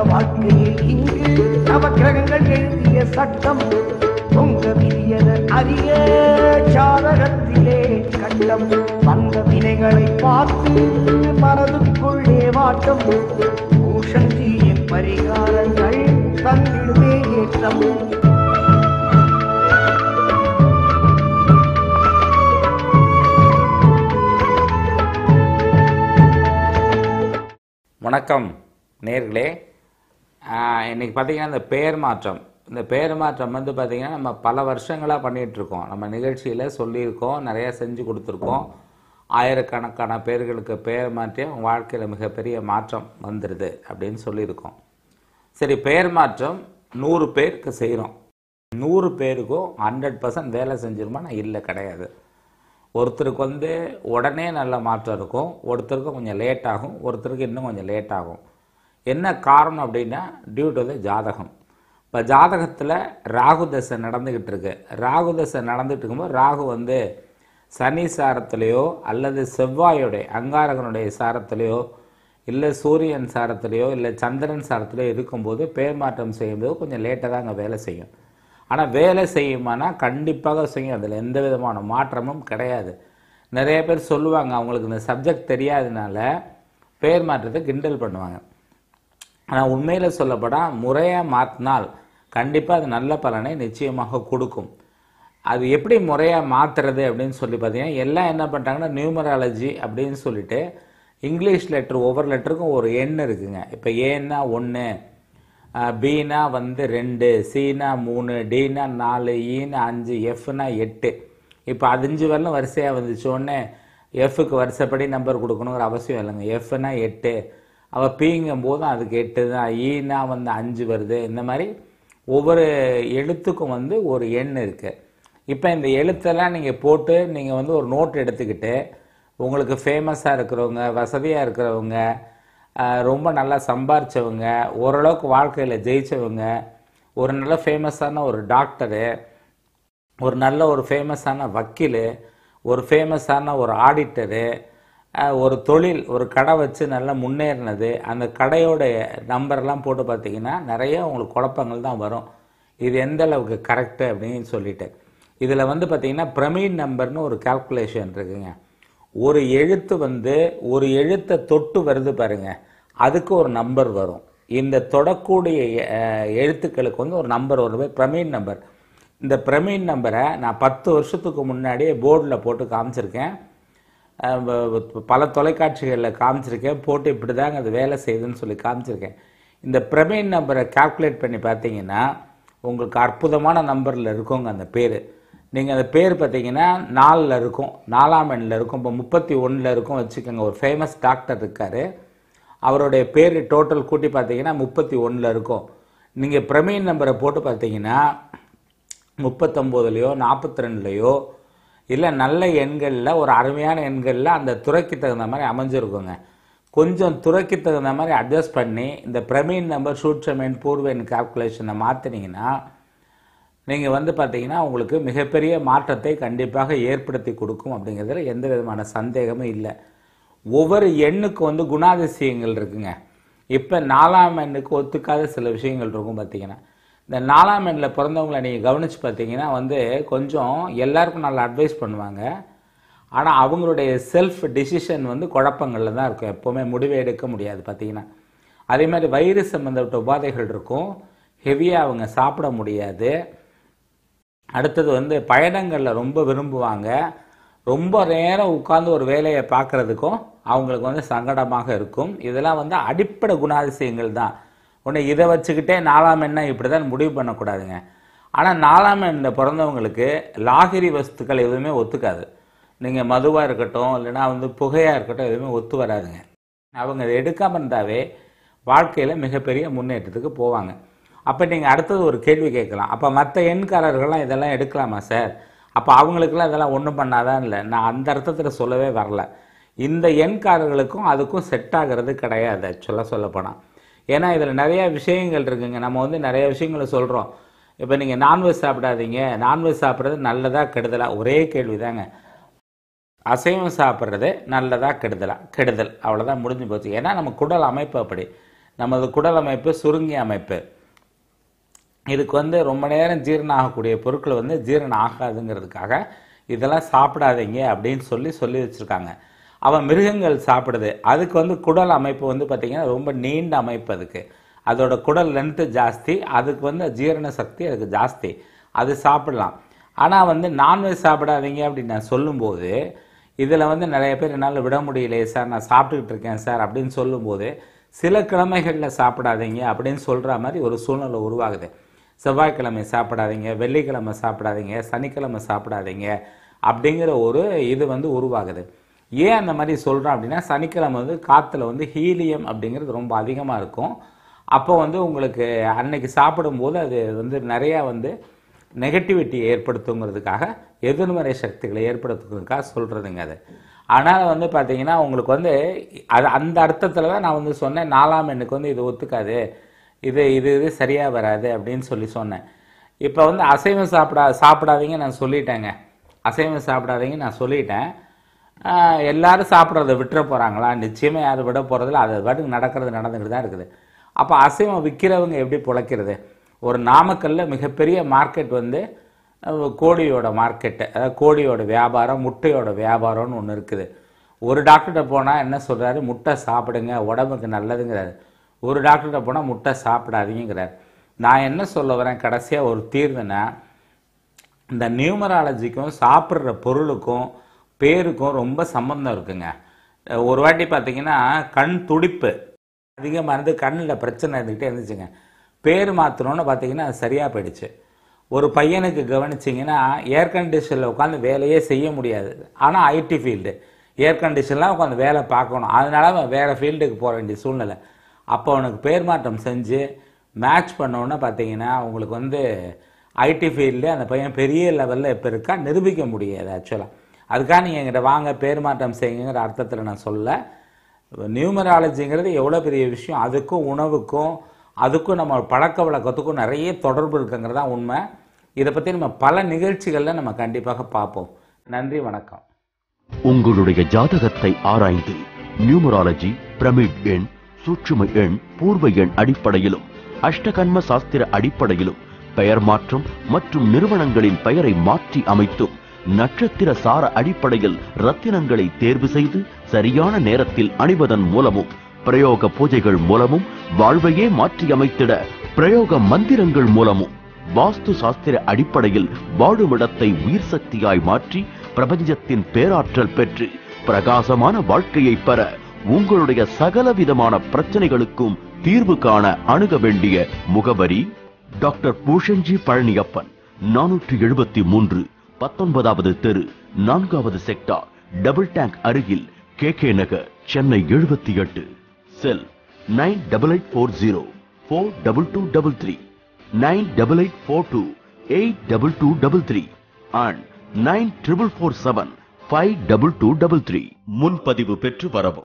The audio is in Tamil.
வாழ்க்கையில் இங்கு நவக்கிரகங்கள் எழுதிய சட்டம் பொங்க விதியத அறிய சாதகத்திலே கண்டம் வந்த வினைகளை பார்த்து மனதுக்குள்ளே வாட்டம் பூஷந்தியின் பரிகாரங்கள் தந்திடுமே ஏற்றம் வணக்கம் நேர்களே இன்றைக்கி பார்த்தீங்கன்னா இந்த பெயர் மாற்றம் இந்த பெயர் மாற்றம் வந்து பார்த்திங்கன்னா நம்ம பல வருஷங்களாக பண்ணிகிட்ருக்கோம் நம்ம நிகழ்ச்சியில் சொல்லியிருக்கோம் நிறையா செஞ்சு கொடுத்துருக்கோம் ஆயிரக்கணக்கான பேர்களுக்கு பெயர் மாற்றி அவங்க வாழ்க்கையில் மிகப்பெரிய மாற்றம் வந்துடுது அப்படின்னு சொல்லியிருக்கோம் சரி பெயர் மாற்றம் நூறு பேருக்கு செய்கிறோம் நூறு பேருக்கும் ஹண்ட்ரட் பர்சன்ட் வேலை செஞ்சிருமா நான் இல்லை கிடையாது ஒருத்தருக்கு வந்து உடனே நல்ல மாற்றம் இருக்கும் ஒருத்தருக்கு கொஞ்சம் லேட் ஆகும் ஒருத்தருக்கு இன்னும் கொஞ்சம் லேட் ஆகும் என்ன காரணம் அப்படின்னா டியூ டு த ஜாதகம் இப்போ ஜாதகத்தில் ராகு தசை நடந்துக்கிட்டு இருக்கு ராகு தசை நடந்துட்டு இருக்கும்போது ராகு வந்து சனி சாரத்திலேயோ அல்லது செவ்வாயோடைய அங்காரகனுடைய சாரத்திலேயோ இல்லை சூரியன் சாரத்திலேயோ இல்லை சந்திரன் சாரத்திலேயோ இருக்கும்போது பேர் மாற்றம் செய்யும்போது கொஞ்சம் லேட்டாக தான் அங்கே வேலை செய்யும் ஆனால் வேலை செய்யுமானா கண்டிப்பாக செய்யும் அதில் எந்த விதமான மாற்றமும் கிடையாது நிறைய பேர் சொல்லுவாங்க அவங்களுக்கு இந்த சப்ஜெக்ட் தெரியாதனால பேர் மாற்றத்தை கிண்டல் பண்ணுவாங்க ஆனால் உண்மையில் சொல்லப்படால் முறையாக மாற்றினால் கண்டிப்பாக அது நல்ல பலனை நிச்சயமாக கொடுக்கும் அது எப்படி முறையாக மாற்றுறது அப்படின்னு சொல்லி பார்த்தீங்கன்னா எல்லாம் என்ன பண்ணுறாங்கன்னா நியூமராலஜி அப்படின்னு சொல்லிட்டு இங்கிலீஷ் லெட்டர் ஒவ்வொரு லெட்டருக்கும் ஒரு எண் இருக்குங்க இப்போ ஏன்னா ஒன்று பினா வந்து ரெண்டு சினா மூணு டினா நாலு ஈனா அஞ்சு எஃப்னா எட்டு இப்போ அஞ்சு வரலும் வரிசையாக வந்துச்சு உடனே எஃப்க்கு வருஷப்படி நம்பர் கொடுக்கணுங்கிற அவசியம் இல்லைங்க எஃப்னா எட்டு அவள் பிங்கும் போதும் அதுக்கு எட்டு தான் ஈனா வந்து அஞ்சு வருது இந்த மாதிரி ஒவ்வொரு எழுத்துக்கும் வந்து ஒரு எண் இருக்குது இப்போ இந்த எழுத்தெல்லாம் நீங்கள் போட்டு நீங்கள் வந்து ஒரு நோட் எடுத்துக்கிட்டு உங்களுக்கு ஃபேமஸாக இருக்கிறவங்க வசதியாக இருக்கிறவங்க ஆஹ் ரொம்ப நல்லா சம்பாரிச்சவங்க ஓரளவுக்கு வாழ்க்கையில் ஜெயிச்சவங்க ஒரு நல்ல ஃபேமஸான ஒரு டாக்டரு ஒரு நல்ல ஒரு ஃபேமஸான வக்கீல் ஒரு ஃபேமஸான ஒரு ஆடிட்டரு ஒரு தொழில் ஒரு கடை வச்சு நல்லா முன்னேறினது அந்த கடையோட நம்பர்லாம் போட்டு பார்த்தீங்கன்னா நிறைய உங்களுக்கு குழப்பங்கள் தான் வரும் இது எந்த அளவுக்கு கரெக்டு அப்படின்னு சொல்லிட்டு இதில் வந்து பார்த்தீங்கன்னா பிரமீன் நம்பர்னு ஒரு கால்குலேஷன் இருக்குங்க ஒரு எழுத்து வந்து ஒரு எழுத்தை தொட்டு வருது பாருங்க அதுக்கு ஒரு நம்பர் வரும் இந்த தொடக்கூடிய அஹ், எழுத்துக்களுக்கு வந்து ஒரு நம்பர் வரும் பிரமீன் நம்பர் இந்த பிரமீன் நம்பரை நான் பத்து வருஷத்துக்கு முன்னாடியே போர்டில் போட்டு காமிச்சிருக்கேன் அஹ், வ- வ- பல தொலைக்காட்சிகளில் காமிச்சிருக்கேன் போட்டு இப்படி தாங்க அது வேலை செய்யுதுன்னு சொல்லி காமிச்சிருக்கேன் இந்த பிரமீன் நம்பரை கால்குலேட் பண்ணி பார்த்தீங்கன்னா உங்களுக்கு அற்புதமான நம்பரில் இருக்குங்க அந்த பேர் நீங்கள் அந்த பேர் பார்த்தீங்கன்னா நாலில் இருக்கும் நாலாம் எண்ணில் இருக்கும் இப்போ முப்பத்தி ஒன்றில் இருக்கும் வச்சுக்கோங்க ஒரு ஃபேமஸ் டாக்டர் இருக்கார் அவருடைய பேர் டோட்டல் கூட்டி பார்த்தீங்கன்னா முப்பத்தி ஒன்றில் இருக்கும் நீங்கள் பிரமீன் நம்பரை போட்டு பார்த்தீங்கன்னா முப்பத்தொம்போதுலையோ நாற்பத்தி ரெண்டுலையோ இல்லை நல்ல எண்களில் ஒரு அருமையான எண்களில் அந்த துறைக்கு தகுந்த மாதிரி அமைஞ்சிருக்குங்க கொஞ்சம் துறைக்கு தகுந்த மாதிரி அட்ஜஸ்ட் பண்ணி இந்த பிரமீன் நம்பர் சூட்சமென் பூர்வென் கால்குலேஷனை மாற்றினீங்கன்னா நீங்கள் வந்து பார்த்தீங்கன்னா உங்களுக்கு மிகப்பெரிய மாற்றத்தை கண்டிப்பாக ஏற்படுத்தி கொடுக்கும் அப்படிங்கிறதுல எந்த விதமான சந்தேகமும் இல்லை ஒவ்வொரு எண்ணுக்கு வந்து குணாதிசயங்கள் இருக்குங்க இப்போ நாலாம் எண்ணுக்கு ஒத்துக்காத சில விஷயங்கள் இருக்கும் பார்த்தீங்கன்னா இந்த நாலாம் எண்ணில் பிறந்தவங்களை நீங்கள் கவனித்து பார்த்தீங்கன்னா வந்து கொஞ்சம் எல்லாருக்கும் நல்லா அட்வைஸ் பண்ணுவாங்க ஆனால் அவங்களுடைய செல்ஃப் டிசிஷன் வந்து குழப்பங்களில் தான் இருக்கும் எப்போவுமே முடிவு எடுக்க முடியாது பார்த்தீங்கன்னா அதே மாதிரி வயிறு சம்மந்தப்பட்ட உபாதைகள் இருக்கும் ஹெவியாக அவங்க சாப்பிட முடியாது அடுத்தது வந்து பயணங்களில் ரொம்ப விரும்புவாங்க ரொம்ப நேரம் உட்கார்ந்து ஒரு வேலையை பார்க்குறதுக்கும் அவங்களுக்கு வந்து சங்கடமாக இருக்கும் இதெல்லாம் வந்து அடிப்படை குணாதிசயங்கள் தான் ஒன்று இதை வச்சுக்கிட்டே நாலாம் எண்ணம் இப்படி தான் முடிவு பண்ணக்கூடாதுங்க ஆனால் நாலாம் எண்ணில் பிறந்தவங்களுக்கு லாகிரி வஸ்துக்கள் எதுவுமே ஒத்துக்காது நீங்கள் மதுவாக இருக்கட்டும் இல்லைன்னா வந்து புகையாக இருக்கட்டும் எதுவுமே ஒத்து வராதுங்க அவங்க அதை எடுக்காமல் இருந்தாவே வாழ்க்கையில் மிகப்பெரிய முன்னேற்றத்துக்கு போவாங்க அப்போ நீங்கள் அடுத்தது ஒரு கேள்வி கேட்கலாம் அப்போ மற்ற எண்காரர்கள்லாம் இதெல்லாம் எடுக்கலாமா சார் அப்போ அவங்களுக்கெல்லாம் இதெல்லாம் ஒன்றும் பண்ணாதான் இல்லை நான் அந்த அர்த்தத்தில் சொல்லவே வரல இந்த எண்காரர்களுக்கும் அதுக்கும் செட் ஆகிறது கிடையாது சொல்ல சொல்லப்போனால் ஏன்னா இதில் நிறைய விஷயங்கள் இருக்குங்க நம்ம வந்து நிறைய விஷயங்களை சொல்கிறோம் இப்போ நீங்கள் நான்வெஜ் சாப்பிடாதீங்க நான்வெஜ் சாப்பிட்றது நல்லதா கெடுதலா ஒரே கேள்வி தாங்க அசைவம் சாப்பிட்றது நல்லதா கெடுதலா கெடுதல் அவ்வளோதான் முடிஞ்சு போச்சு ஏன்னா நம்ம குடல் அமைப்பு அப்படி நமது குடல் அமைப்பு சுருங்கிய அமைப்பு இதுக்கு வந்து ரொம்ப நேரம் ஜீரணம் ஆகக்கூடிய பொருட்கள் வந்து ஜீரணம் ஆகாதுங்கிறதுக்காக இதெல்லாம் சாப்பிடாதீங்க அப்படின்னு சொல்லி சொல்லி வச்சுருக்காங்க அவன் மிருகங்கள் சாப்பிடுது அதுக்கு வந்து குடல் அமைப்பு வந்து பார்த்திங்கன்னா ரொம்ப நீண்ட அமைப்பு அதுக்கு அதோட குடல் லென்த்து ஜாஸ்தி அதுக்கு வந்து ஜீரண சக்தி அதுக்கு ஜாஸ்தி அது சாப்பிடலாம் ஆனால் வந்து நான்வெஜ் சாப்பிடாதீங்க அப்படின்னு நான் சொல்லும்போது இதில் வந்து நிறைய பேர் என்னால் விட முடியலையே சார் நான் சாப்பிட்டுக்கிட்டு இருக்கேன் சார் அப்படின்னு சொல்லும்போது சில கிழமைகளில் சாப்பிடாதீங்க அப்படின்னு சொல்கிற மாதிரி ஒரு சூழ்நிலை உருவாகுது செவ்வாய்க்கிழமை சாப்பிடாதீங்க வெள்ளிக்கிழமை சாப்பிடாதீங்க சனிக்கிழமை சாப்பிடாதீங்க அப்படிங்கிற ஒரு இது வந்து உருவாகுது ஏன் அந்த மாதிரி சொல்கிறோம் அப்படின்னா சனிக்கிழமை வந்து காற்றுல வந்து ஹீலியம் அப்படிங்கிறது ரொம்ப அதிகமாக இருக்கும் அப்போ வந்து உங்களுக்கு அன்னைக்கு சாப்பிடும்போது அது வந்து நிறையா வந்து நெகட்டிவிட்டி ஏற்படுத்துங்கிறதுக்காக எதிர்மறை சக்திகளை ஏற்படுத்துறதுக்காக சொல்கிறதுங்க அது ஆனால் வந்து பார்த்தீங்கன்னா உங்களுக்கு வந்து அது அந்த அர்த்தத்தில் தான் நான் வந்து சொன்னேன் நாலாம் எண்ணுக்கு வந்து இது ஒத்துக்காது இது இது இது சரியாக வராது அப்படின்னு சொல்லி சொன்னேன் இப்போ வந்து அசைவம் சாப்பிடா சாப்பிடாதீங்க நான் சொல்லிட்டேங்க அசைவம் சாப்பிடாதீங்க நான் சொல்லிட்டேன் ஆஹ் எல்லாரும் சாப்பிட்றத விட்டுற போகிறாங்களா நிச்சயமாக யாரும் விட போகிறதில்ல அது பாட்டுக்கு நடக்கிறது நடந்துக்கிட்டு தான் இருக்குது அப்போ அசைவம் விற்கிறவங்க எப்படி பிழைக்கிறது ஒரு நாமக்கல்ல மிகப்பெரிய மார்க்கெட் வந்து அஹ், கோழியோட மார்க்கெட்டு அதாவது கோழியோட வியாபாரம் முட்டையோட வியாபாரம்னு ஒன்று இருக்குது ஒரு டாக்டர்கிட்ட போனால் என்ன சொல்கிறாரு முட்டை சாப்பிடுங்க உடம்புக்கு நல்லதுங்கிறாரு ஒரு டாக்டர்கிட்ட போனால் முட்டை சாப்பிடாதீங்கிறார் நான் என்ன சொல்ல வரேன் கடைசியாக ஒரு தீர்வுனா இந்த நியூமராலஜிக்கும் சாப்பிட்ற பொருளுக்கும் பேருக்கும் ரொம்ப சம்பந்தம் இருக்குங்க அஹ் ஒரு வாட்டி பார்த்தீங்கன்னா கண் துடிப்பு அதிகமாக இருந்து கண்ணில் பிரச்சனை இருந்துக்கிட்டே இருந்துச்சுங்க பேர் மாற்றணும்னு பார்த்தீங்கன்னா அது சரியாக போயிடுச்சு ஒரு பையனுக்கு கவனிச்சிங்கன்னா ஏர் கண்டிஷனில் உட்காந்து வேலையே செய்ய முடியாது ஆனால் ஐடி ஃபீல்டு ஏர் கண்டிஷன்லாம் உட்காந்து வேலை பார்க்கணும் அதனால அவன் வேறு ஃபீல்டுக்கு போக வேண்டிய சூழ்நிலை அப்போ அவனுக்கு பேர் மாற்றம் செஞ்சு மேட்ச் பண்ணோன்னே பார்த்தீங்கன்னா உங்களுக்கு வந்து ஐடி ஃபீல்டு அந்த பையன் பெரிய லெவலில் இப்போ இருக்கா நிரூபிக்க முடியாது ஆக்சுவலாக அதுக்காக நீங்கள் என்கிட்ட வாங்க பேர் மாற்றம் செய்யுங்கிற அர்த்தத்தில் நான் சொல்ல நியூமராலஜிங்கிறது எவ்வளோ பெரிய விஷயம் அதுக்கும் உணவுக்கும் அதுக்கும் நம்ம பழக்க வழக்கத்துக்கும் நிறைய தொடர்பு இருக்குங்கிறது தான் உண்மை இதை பற்றி நம்ம பல நிகழ்ச்சிகளில் நம்ம கண்டிப்பாக பார்ப்போம் நன்றி வணக்கம் உங்களுடைய ஜாதகத்தை ஆராய்ந்து நியூமராலஜி பிரமிட் எண் சூட்சும எண் பூர்வ எண் அடிப்படையிலும் அஷ்டகன்ம சாஸ்திர அடிப்படையிலும் பெயர் மாற்றம் மற்றும் நிறுவனங்களின் பெயரை மாற்றி அமைத்தும் நட்சத்திர சார அடிப்படையில் ரத்தினங்களை தேர்வு செய்து சரியான நேரத்தில் அணிவதன் மூலமும் பிரயோக பூஜைகள் மூலமும் வாழ்வையே மாற்றி அமைத்திட பிரயோக மந்திரங்கள் மூலமும் வாஸ்து சாஸ்திர அடிப்படையில் வாழுமிடத்தை உயிர் சக்தியாய் மாற்றி பிரபஞ்சத்தின் பேராற்றல் பெற்று பிரகாசமான வாழ்க்கையை பெற உங்களுடைய சகலவிதமான பிரச்சனைகளுக்கும் தீர்வு காண அணுக வேண்டிய முகவரி டாக்டர் பூஷன்ஜி பழனியப்பன் நானூற்றி எழுபத்தி மூன்று பத்தொன்பதாவது தெரு நான்காவது செக்டார் டபுள் டேங்க் அருகில் கே கே நகர் சென்னை எழுபத்தி எட்டு cell nine double eight four zero four double two double three nine double eight four two eight double two double three and nine triple four seven five double two double three முன்பதிவு பெற்று வரவும்